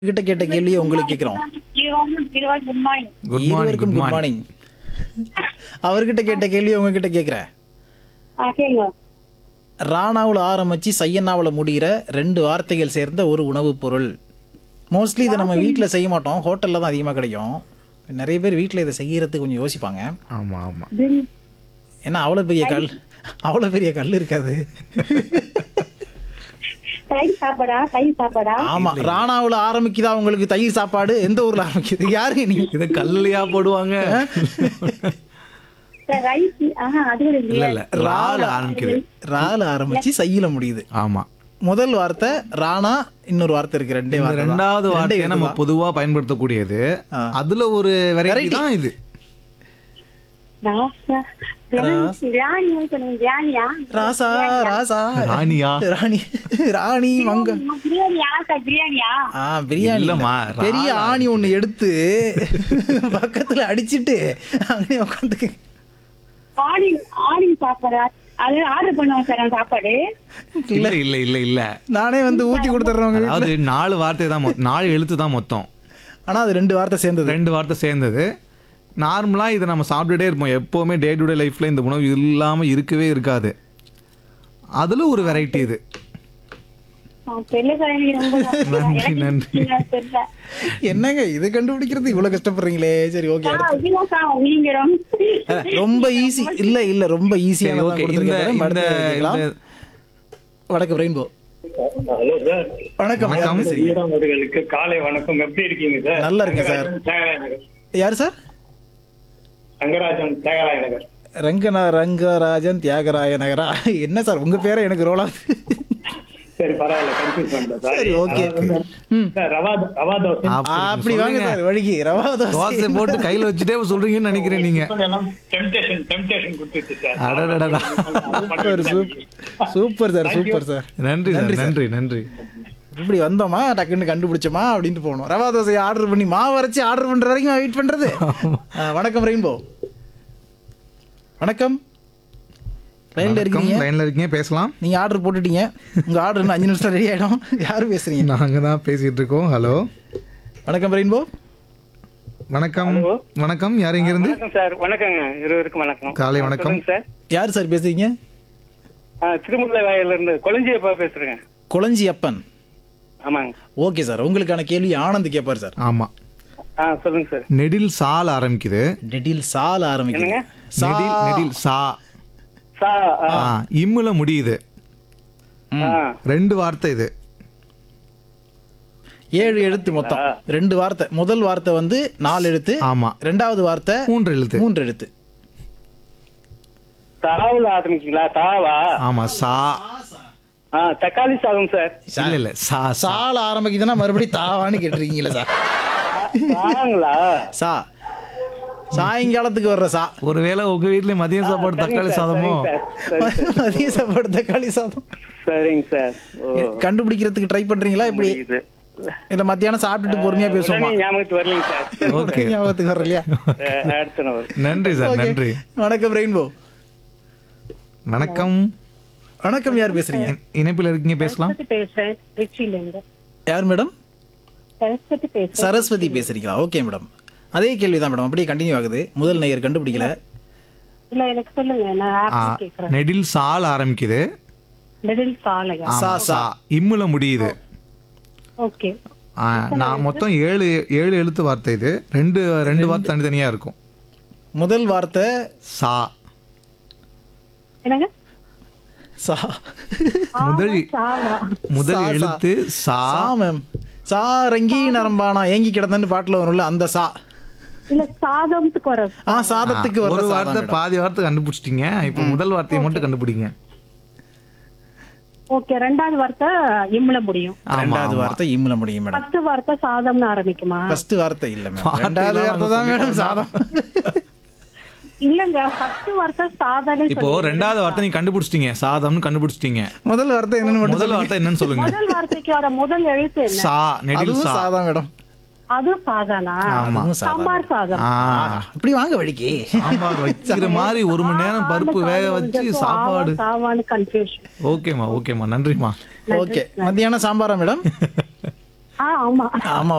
கிட்ட கேட்ட கேள்வியை உங்களுக்கு கேட்கிறோம் குட் மார்னிங் குட் மார்னிங் இருவருக்கும் குட் குட் மார்னிங் மார்னிங் அவர்கிட்ட கேட்ட கேள்வி உங்ககிட்ட கேட்கிறேன் கேளுங்க ராணாவில் ஆரம்பிச்சு சையன்னாவில் முடிகிற ரெண்டு வார்த்தைகள் சேர்ந்த ஒரு உணவுப் பொருள் மோஸ்ட்லி இதை நம்ம வீட்டில் செய்ய மாட்டோம் ஹோட்டலில் தான் அதிகமாக கிடைக்கும் நிறைய பேர் வீட்டில் இதை செய்யறதுக்கு கொஞ்சம் யோசிப்பாங்க ஆமா ஆமா ஏன்னா அவ்வளோ பெரிய கல் அவ்வளோ பெரிய கல் இருக்காது தயிர் சாப்பாடா தயிர் சாப்பாடா ஆமா ராணாவில் ஆரம்பிக்குதா உங்களுக்கு தயிர் சாப்பாடு எந்த ஊர்ல ஆரம்பிக்குது யாருங்க நீங்க இத கல்லையா போடுவாங்க சார் ரைஸ் ஆஹா அது கூட இல்ல இல்லையா இல்ல ரால ஆரம்பிக்குது ரால ஆரம்பிச்சு சையில முடியுது ஆமா முதல் வார்த்தை ராணா இன்னொரு வார்த்தை இருக்கு ரெண்டே இந்த வார்த்தை தான். ரெண்டாவது ரெண்டே வார்த்தையை நம்ம இதுதான். பொதுவா பயன்படுத்தக்கூடியது ஆ. அதுல ஒரு வெரைட்டி Variety. தான் இது ராசா ராணி ராணி சொல்லுங்க ராணியா ராசா ராசா ராணியா? ராணி ராணி மங்க பிரியாணியா சார் பிரியாணியா ஆ பிரியாணி இல்லம்மா, இல்ல. பெரிய ராலா. ஆணி ஒண்ணு எடுத்து பக்கத்துல அடிச்சிட்டு அங்கே உட்காந்துக்கு ஆணி ஆணி சாப்பாடா அது ஆர்டர் பண்ணுவோம் சார் அந்த சாப்பாடு இல்ல இல்ல இல்ல இல்ல நானே வந்து ஊத்தி கொடுத்துட்றவங்க அதாவது நாலு வார்த்தை தான் மொ- நாலு எழுத்து தான் மொத்தம் ஆனா அது ரெண்டு வார்த்தை சேர்ந்தது ரெண்டு வார்த்தை சேர்ந்தது நார்மலா இதை நம்ம சாப்பிட்டுட்டே இருப்போம் எப்பவுமே டே டு டே லைஃப்ல இந்த உணவு இல்லாம இருக்கவே இருக்காது அதுல ஒரு வெரைட்டி இது தெரியல சார் எனக்கு ரொம்ப நன்றி, நன்றி. எனக்கு தெரியல என்னங்க இது கண்டுபிடிக்கிறது இவ்வளவு கஷ்டப்படுறீங்களே சரி ஓகே ஆ, இதுதான் சார் நீங்க ரொம்ப ரொம்ப ஈஸி இல்ல இல்ல ரொம்ப சரி ஈஸியான ஓகே இந்த இந்த இந்த வணக்கம் ரெயின்போ ஹலோ சார் வணக்கம் யார் வணக்கம். பேசுறீங்க? ஈரம் அவர்களுக்கு காலை வணக்கம் எப்படி இருக்கீங்க சார் நல்லா இருக்கேன் சார். தியாகராய நகர் யார் சார் ரங்கராஜன் தியாகராய நகர் ரங்கனா ரங்கராஜன் தியாகராய நகரா என்ன சார் உங்க பேரை எனக்கு ரோலா சரி பரவாயில்ல கன்ஃபியூஸ் பண்ணிட்டேன் சார் சரி ஓகே ம் சார் ரவா ரவா தோசை அப்படி வாங்க சார் வழிக்கு ரவா தோசை தோசை போட்டு கையில வச்சுட்டே சொல்றீங்கன்னு நினைக்கிறேன் நீங்க எல்லாம் டெம்டேஷன் டெம்டேஷன் கொடுத்துச்சு சார் அடடடடா. Super super super sir super sir நன்றி சார் நன்றி நன்றி இப்படி வந்தோமா டக்குன்னு கண்டுபிடிச்சோமா அப்படின்ட்டு போகணும் ரவா தோசையை ஆர்டர் பண்ணி மாவு அரைச்சி ஆர்டர் பண்ற வரைக்கும் வெயிட் பண்றது ஆ, வணக்கம் ரெயின்போ வணக்கம் லைன்ல வணக்கம் இருக்கீங்க லைன்ல இருக்கீங்க பேசலாம் நீங்க ஆர்டர் போட்டுட்டீங்க உங்க ஆர்டர் இன்னும் அஞ்சு நிமிஷம் ரெடி ஆயிடும் யாரு பேசுறீங்க நாங்க தான் பேசிட்டு இருக்கோம் ஹலோ வணக்கம் ரெயின்போ வணக்கம் வணக்கம் யார் இங்க இருந்து வணக்கம் சார் வணக்கங்க இருவருக்கும் வணக்கம் காலை வணக்கம். சொல்லுங்க சார் யார் சார் பேசுறீங்க ஆ, திருமுல்லை வாயில இருந்து கொளஞ்சியப்பா பேசுறேங்க குளஞ்சி அப்பன் ஆமாங்க ஓகே சார் உங்களுக்கான கேள்வி ஆனந்த் கேட்பார் சார் ஆமா ஆ சொல்லுங்க சார் நெடில் சால் ஆரம்பிக்குது நெடில் சால் ஆரம்பிக்குது என்னங்க? சா நெடில் நெடில் சா சா ஆ, ஆ, இம்முல முடியுது ஆ. ரெண்டு வார்த்தை இது ஏழு எழுத்து மொத்தம் ரெண்டு வார்த்தை முதல் வார்த்தை வந்து நாலு எழுத்து ஆமா ரெண்டாவது வார்த்தை மூன்று எழுத்து மூன்று எழுத்து தாவுல ஆரம்பிக்கீங்களா தாவா ஆமா சா ஆ தக்காளி சாதம் சார் இல்ல இல்ல சா சா சால் ஆரம்பிக்குதுன்னா மறுபடியும் தாவான்னு கேட்டிருக்கீங்களா சார் சாங்களா சா சாயங்காலத்துக்கு வர்ற சா ஒருவேளை உங்க வீட்ல மதியம் சாப்பாடு தக்காளி சாதமோ மதிய சாப்பாடு தக்காளி சாதம் சரிங்க சார் ஓ கண்டுபிடிக்கிறதுக்கு ட்ரை பண்றீங்களா இப்படி இது இல்ல மத்தியானம் சாப்பிட்டுட்டு பொறுமையா பேசுவோமா உடனே ஞாபகத்துக்கு வரலைங்க சார் ஓகே ஞாபகத்துக்கு வர இல்லையா அஹ் அடுத்த நபர் நன்றி சார் Okay. நன்றி வணக்கம் ரெயின்போ வணக்கம் வணக்கம் யார் பேசுறீங்க இ- இணைப்பில் இருக்கீங்க பேசலாம் சரஸ்வதி பேசுறேன் திருச்சியில இருந்து யார் மேடம் சரஸ்வதி பேசுறேன் சரஸ்வதி பேசுறீங்களா ஓகே மேடம் அதே கேள்விதான் மேடம் அப்படியே கண்டினியூ ஆகுது முதல் நேயர் கண்டுபிடிக்கல இல்ல எனக்கு சொல்லுங்க நான் ஆ, ஆப் கேக்குறேன் நெடில் சால் ஆரம்பிக்குது நெடில் சாலையா ஆமா, சா, சா. இம்முல முடியுது ஓகே ஆ, நான் மொத்தம் ஏழு ஏழு எழுத்து வார்த்தை இது ரெண்டு ரெண்டு வார்த்தை தனித்தனியா இருக்கும் முதல் வார்த்தை சா என்னங்க சா முதல் சாவா முதல் சா, சா. எழுத்து சா சா மேம் சா ரங்கி நரம்பானா ஏங்கி கிடந்தன்னு பாட்டுல வரும்ல அந்த சா இல்ல சாதம்த்துக்கு வர ஆ சாதத்துக்கு ஒரு வர வார்த்தை சாதம் பாதி வார்த்தை கண்டுபிடிச்சிட்டீங்க இப்போ முதல் வார்த்தையை மட்டும் கண்டுபிடிங்க ஓகே ரெண்டாவது வார்த்தை இம்ல முடியும் ஆமா ரெண்டாவது ஆமா. வார்த்தை இம்ல முடியும் மேடம் ஃபர்ஸ்ட் வார்த்தை சாதம்னு ஆரம்பிக்குமா ஃபர்ஸ்ட் வார்த்தை இல்ல மேம் வார்த்தை ரெண்டாவது எல்லாம் வார்த்தை தான் மேடம் சாதம் இல்லங்க ஃபர்ஸ்ட் வார்த்தை சாதனை இப்போ ரெண்டாவது வார்த்தை நீங்க கண்டுபிடிச்சிட்டீங்க சாதம்னு கண்டுபிடிச்சிட்டீங்க முதல் வார்த்தை என்னன்னு மட்டும் முதல் வார்த்தை என்னன்னு சொல்லுங்க முதல் வார்த்தைக்கு வர முதல் எழுத்து என்ன சா நெடில் அதுவும் சா சாதம் மேடம் அது சாதானா ஆமா அதுவும் சாதம் சாம்பார் சாதம் ஆ இப்படி வாங்க வழிக்கு சாம்பார் வைக்கிற மாதிரி ஒரு மணி நேரம் பருப்பு வேக வச்சு சாப்பாடு சாவான்னு கன்ஃபியூஷன் ஓகேம்மா ஓகேம்மா நன்றிம்மா ஓகே மத்தியானம் சாம்பாரா மேடம் ஆ ஆமா ஆமா